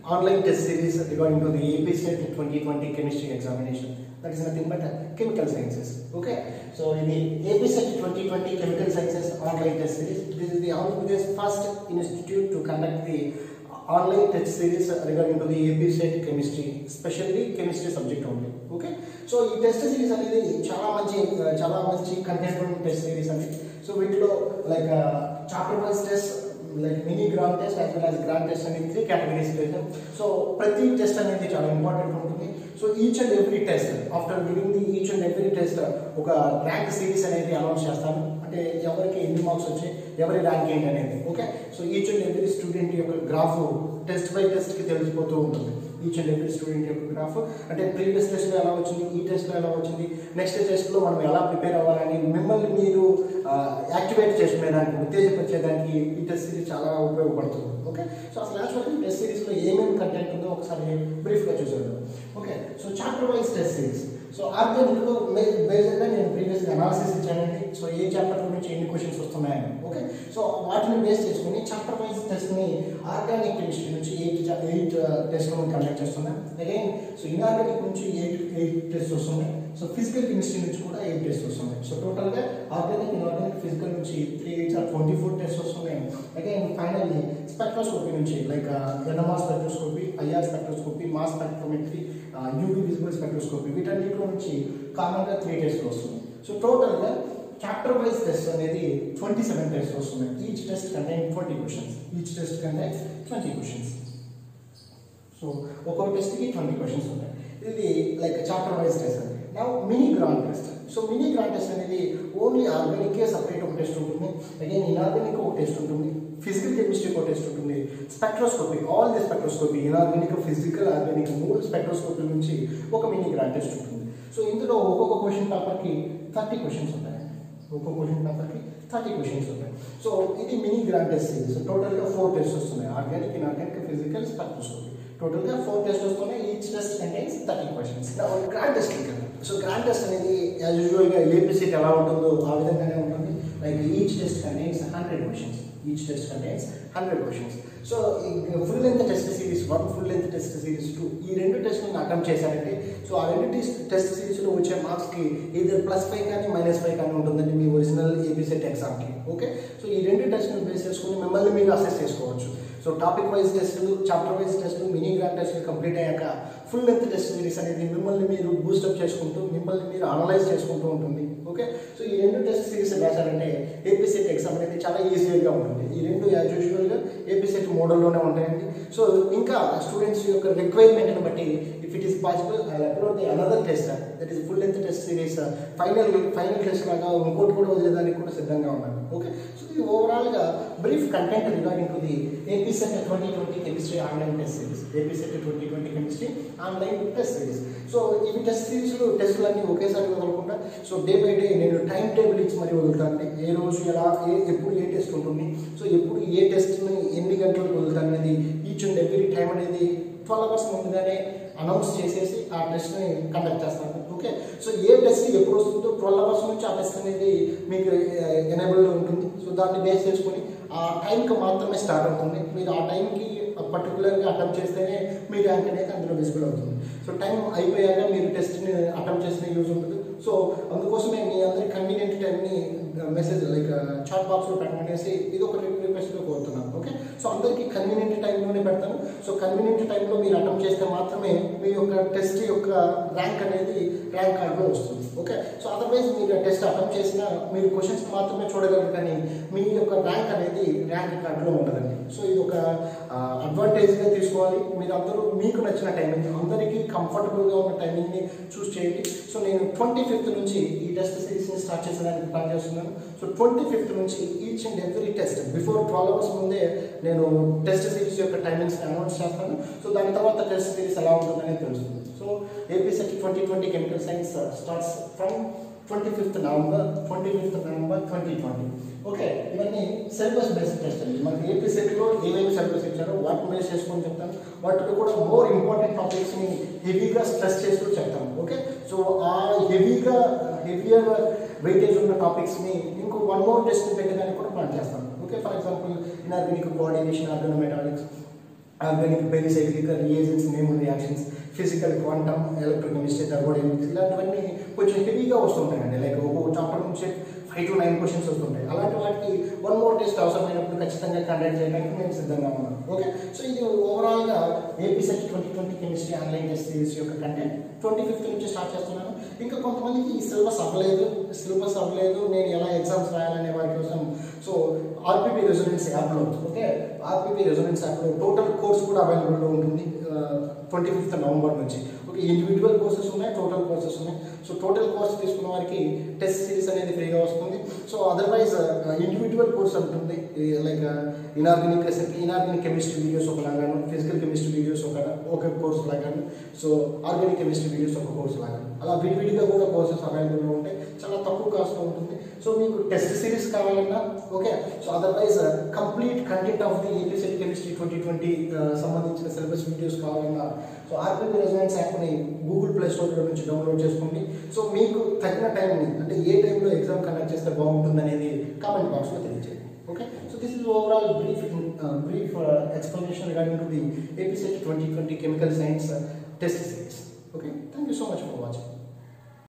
online test series regarding to the APCET 2020 chemistry examination. That is nothing but uh, chemical sciences. Okay, so in the APCET 2020 chemical sciences online test series, this is the Andhra first institute to conduct the online test series regarding to the APCET chemistry, especially chemistry subject only. Okay, so ఈ test series అనేది చాలా మంచి చాలా మంచి content ఉన్న test series అండి so వీటిలో like chapter wise test like mini grand test as well as grand test అనేది త్రీ కేటగిరీస్ చేసాం సో ప్రతి టెస్ట్ అనేది చాలా ఇంపార్టెంట్ ఉంటుంది so each and every test after giving the each and every test ఒక rank series అనేది announce చేస్తాను అంటే ఎవరికి ఎన్ని మార్క్స్ వచ్చాయి ఎవరి ర్యాంక్ ఏంటి అనేది okay so each and every student యొక్క గ్రాఫ్ టెస్ట్ బై టెస్ట్కి తెలిసిపోతూ ఉంటుంది ఈచ్ అండ్ ఎవ్రీ స్టూడెంట్ యొక్క గ్రాఫ్ అంటే ప్రీవియస్ టెస్ట్లో ఎలా వచ్చింది ఈ టెస్ట్లో ఎలా వచ్చింది నెక్స్ట్ టెస్ట్లో మనం ఎలా ప్రిపేర్ అవ్వాలని మిమ్మల్ని మీరు యాక్టివేట్ చేసుకునేదానికి ఉత్తేజపరిచేదానికి ఈ టెస్ట్ సిరీస్ చాలా ఉపయోగపడుతుంది ఓకే సో అసలు యాక్చువల్గా టెస్ట్ సిరీస్లో ఏమేమి కంటెంట్ ఉందో ఒకసారి బ్రీఫ్గా చూసేద్దాం okay so chapter wise test series so ఆర్గానిక్లో బేస్డ్గా నేను ప్రీవియస్గా అనాలిసిస్ ఇచ్చానండి సో ఏ చాప్టర్ నుంచి ఎన్ని క్వశ్చన్స్ వస్తున్నాయని ఓకే సో వాటిని బేస్ చేసుకుని చాప్టర్ వైజ్ టెస్ట్ని ఆర్గానిక్ కెమిస్ట్రీ నుంచి ఎయిట్ ఎయిట్ టెస్ట్ కండక్ట్ చేస్తున్నాం అగైన్ సో ఇన్ఆర్గానిక్ నుంచి ఎయిట్ ఎయిట్ టెస్ట్ వస్తున్నాయి సో ఫిజికల్ కెమిస్ట్రీ నుంచి కూడా ఎయిట్ టెస్ట్ వస్తున్నాయి సో టోటల్గా ఆర్గానిక్ ఇన్ఆర్గానిక్ ఫిజికల్ నుంచి three eight or twenty four test వస్తున్నాయి అగైన్ ఫైనల్లీ స్పెక్ట్రోస్కోపీ నుంచి like NMR spectroscopy IR spectroscopy mass spectrometry UV visible spectroscopy వీటన్నిటిలో నుంచి కామన్గా త్రీ టెస్ట్లు వస్తుంది సో టోటల్గా చాప్టర్ వైజ్ టెస్ట్ అనేది ట్వంటీ సెవెన్ టెస్ట్ వస్తున్నాయి each test contain twenty questions each test contain twenty questions so ఒక్కొక్క టెస్ట్కి ట్వంటీ క్వశ్చన్స్ ఉంటాయి ఇది లైక్ చాప్టర్ వైజ్ టెస్ట్ అండి నా mini grand test so mini grand test అనేది ఓన్లీ ఆర్గానిక్కే సపరేట్ ఒక టెస్ట్ ఉంటుంది అగైన్ ఇన్ఆర్గానిక్ ఒక టెస్ట్ ఉంటుంది ఫిజికల్ కెమిస్ట్రీ ఒక టెస్ట్ ఉంటుంది spectroscopy all the spectroscopy inorganic physical organic మూడు స్పెక్ట్రోస్కోపీ నుంచి ఒక మినీ గ్రాండ్ టెస్ట్ ఉంటుంది సో ఇందులో ఒక్కొక్క క్వశ్చన్ పేపర్కి థర్టీ క్వశ్చన్స్ ఉంటాయి ఒక్కొక్క క్వశ్చన్ పేపర్కి థర్టీ క్వశ్చన్స్ ఉంటాయి సో ఇది మినీ గ్రాండ్ టెస్ట్ సిరీస్ టోటల్గా ఫోర్ టెస్ట్ వస్తున్నాయి ఆర్గానిక్ ఇన్ఆర్గానిక్ ఫిజికల్ స్పెక్ట్రోస్కోపీ టోటల్గా ఫోర్ టెస్ట్ వస్తున్నాయి each test contains thirty questions grand test so grand test అనేది యాజ్ యూజువల్గా ఏపీసీట్ ఎలా ఉంటుందో ఆ విధంగానే ఉంటుంది like each test contains hundred questions each test contains hundred questions so full length test series one full length test series two ఈ రెండు టెస్ట్లను attempt చేశారంటే సో ఆ రెండు టెస్ట్ సిరీస్లో వచ్చే మార్క్స్కి ఇది ప్లస్ ఫైవ్ కానీ మైనస్ ఫైవ్ కానీ ఉంటుందండి మీ ఒరిజినల్ ఏపీసెట్ ఎగ్జామ్కి ఓకే సో ఈ రెండు టెస్ట్లను బేస్ చేసుకుని మిమ్మల్ని మీరు అసెస్ చేసుకోవచ్చు సో టాపిక్ వైజ్ టెస్టులు చాప్టర్ వైజ్ టెస్టులు మినీ గ్రాండ్ టెస్టులు కంప్లీట్ అయ్యాక ఫుల్ లెంత్ టెస్ట్ సిరీస్ అనేది మిమ్మల్ని మీరు బూస్టప్ చేసుకుంటూ మిమ్మల్ని మీరు అనలైజ్ చేసుకుంటూ ఉంటుంది ఓకే సో ఈ రెండు టెస్ట్ సిరీస్ రాశారంటే ఏపీసెట్ ఎగ్జామ్ అనేది చాలా ఈజీగా ఉంటుంది ఈ రెండు యాజ్ యూజువల్గా ఏపీసెట్ మోడల్లోనే ఉంటాయండి సో ఇంకా స్టూడెంట్స్ యొక్క రిక్వైర్మెంట్ని బట్టి if it is possible I upload the another test that is full length test series final final test లాగా ఇంకోటి కూడా వదిలేదానికి కూడా సిద్ధంగా ఉన్నాను ఓకే సో ఇది ఓవరాల్గా brief content regarding to the APCET twenty twenty chemistry online test series APCET twenty twenty chemistry online test series so ఇవి test సిరీస్లో టెస్టులన్నీ ఒకేసారి వదలకుండా సో డే బై డే నేను టైం టేబుల్ ఇచ్చి మరీ వదులుతాను ఏ రోజు ఎలా ఏ ఎప్పుడు ఏ టెస్ట్ ఉంటుంది సో ఎప్పుడు ఏ టెస్ట్ని ఎన్ని గంటలకు వదులుతాను అనేది ఈచ్ అండ్ ఎవ్రీ టైం అనేది ట్వెల్వ్ అవర్స్ ముందుగానే అనౌన్స్ చేసేసి ఆ టెస్ట్ని కండక్ట్ చేస్తాను ఓకే సో ఏ టెస్ట్ ఎప్పుడు వస్తుందో ట్వెల్వ్ అవర్స్ నుంచి ఆ టెస్ట్ అనేది మీకు ఎనేబుల్గా ఉంటుంది సో దాన్ని బేస్ చేసుకొని ఆ టైంకి మాత్రమే స్టార్ట్ అవుతుంది మీరు ఆ టైంకి పర్టికులర్గా అటెంప్ట్ చేస్తేనే మీ ర్యాంక్ అనేది అందులో విజిబుల్ అవుతుంది సో టైం అయిపోయాక మీరు టెస్ట్ని అటెంప్ట్ చేసిన యూజ్ ఉంటుంది సో అందుకోసమే మీ అందరి కన్వీనియంట్ టైంని మెసేజ్ లైక్ చాట్ బాక్స్లో పెట్టమనేసి ఇది ఒక రిక్వెస్ట్గా కోరుతున్నాను ఓకే సో అందరికీ కన్వీనియంట్ టైంలోనే పెడతాను సో కన్వీనియంట్ టైంలో మీరు అటెంప్ట్ చేస్తే మాత్రమే మీ యొక్క టెస్ట్ యొక్క ర్యాంక్ అనేది ర్యాంక్ కార్డులో వస్తుంది ఓకే సో అదర్వైజ్ మీరు టెస్ట్ అటెంప్ట్ చేసినా మీరు క్వశ్చన్స్ మాత్రమే చూడగలరు కానీ మీ యొక్క ర్యాంక్ అనేది ర్యాంక్ కార్డులో ఉండదండి సో ఇది ఒక అడ్వాంటేజ్గా తీసుకోవాలి మీరు అందరూ మీకు నచ్చిన టైమింగ్ అందరికీ కంఫర్టబుల్గా ఉన్న టైమింగ్ని చూస్ చేయండి సో నేను ట్వంటీ ఫిఫ్త్ నుంచి ఈ టెస్ట్ సిరీస్ని స్టార్ట్ చేసేదానికి ప్లాన్ చేస్తున్నాను సో ట్వంటీ ఫిఫ్త్ నుంచి each and every test before twelve hours ముందే నేను టెస్ట్ సిరీస్ యొక్క టైమింగ్స్ అనౌన్స్ చేస్తాను సో దాని తర్వాత టెస్ట్ సిరీస్ ఎలా ఉంటుందనేది తెలుస్తుంది so APCET twenty twenty chemical science starts from twenty fifth November twenty fifth November twenty twenty okay ఇవన్నీ సిలబస్ బేస్డ్ టెస్ట్ అండి మనకి ఏపీ సెట్లో ఏమేమి సిలబస్ ఇచ్చారో వాటిని బేస్ చేసుకొని చెప్తాను వాటిలో కూడా మోర్ ఇంపార్టెంట్ టాపిక్స్ని హెవీగా స్ట్రెస్ చేస్తూ చెప్తాను ఓకే సో ఆ హెవీగా హెవియర్ వెయిటేజ్ ఉన్న టాపిక్స్ని ఇంకో వన్ మోర్ టెస్ట్ పెట్టేదానికి కూడా ప్లాన్ చేస్తాను okay for example inorganic coordination organometallics organic pericyclical reagents name reactions physical quantum electrochemistry thermodynamics ఇలాంటివన్నీ కొంచెం హెవీగా వస్తుంటాయండి లైక్ ఒక్కొక్క చాప్టర్ నుంచి ఫైవ్ టు నైన్ క్వశ్చన్స్ వస్తుంటాయి అలాంటి వాటికి వన్ మోర్ టెస్ట్ అవసరమైనప్పుడు ఖచ్చితంగా కండక్ట్ చేయడానికి మేము సిద్ధంగా ఉన్నాం ఓకే సో ఇది ఓవరాల్గా AP CET twenty twenty chemistry online test series యొక్క కంటెంట్ ట్వంటీ ఫిఫ్త్ నుంచి స్టార్ట్ చేస్తున్నాను ఇంకా కొంతమందికి ఈ సిలబస్ అవ్వలేదు సిలబస్ అవ్వలేదు నేను ఎలా ఎగ్జామ్స్ రాయాలనే వారి కోసం సో ఆర్పీపీ రెసిడెన్స్ యాప్లో ఓకే ఆర్పీపీ రెసిడెన్స్ యాప్లో టోటల్ కోర్స్ కూడా అవైలబుల్లో ఉంటుంది ట్వంటీ ఫిఫ్త్ నవంబర్ నుంచి ఓకే ఇండివిజువల్ కోర్సెస్ ఉన్నాయి టోటల్ కోర్సెస్ ఉన్నాయి సో టోటల్ కోర్స్ తీసుకున్న వారికి టెస్ట్ సిరీస్ అనేది ఫ్రీగా వస్తుంది సో అదర్వైజ్ ఇండివిజువల్ కోర్స్ ఉంటుంది like inorganic inorganic chemistry videos ఒక లాగాను ఫిజికల్ కెమిస్ట్రీ వీడియోస్ ఒక ఒక కోర్స్ లాగాను సో ఆర్గానిక్ కెమిస్ట్రీ వీడియోస్ ఒక కోర్స్ లాగాను అలా విడివిడిగా కూడా కోర్సెస్ అవైలబుల్లో ఉంటాయి చాలా తక్కువ కాస్ట్ ఉంటుంది సో మీకు టెస్ట్ సిరీస్ కావాలన్నా okay so otherwise complete content of the APCET chemistry twenty twenty సంబంధించిన సిలబస్ వీడియోస్ కావాలన్నా సో ఆర్పీపీ రెసిడెన్స్ యాప్ని గూగుల్ ప్లే స్టోర్లో నుంచి డౌన్లోడ్ చేసుకోండి సో మీకు తగిన టైంని అంటే ఏ టైంలో ఎగ్జామ్ కండక్ట్ చేస్తే బాగుంటుంది అనేది కామెంట్ బాక్స్లో తెలియజేయండి okay so this is overall brief brief explanation regarding to the APCET twenty twenty chemical science test series okay thank you so much for watching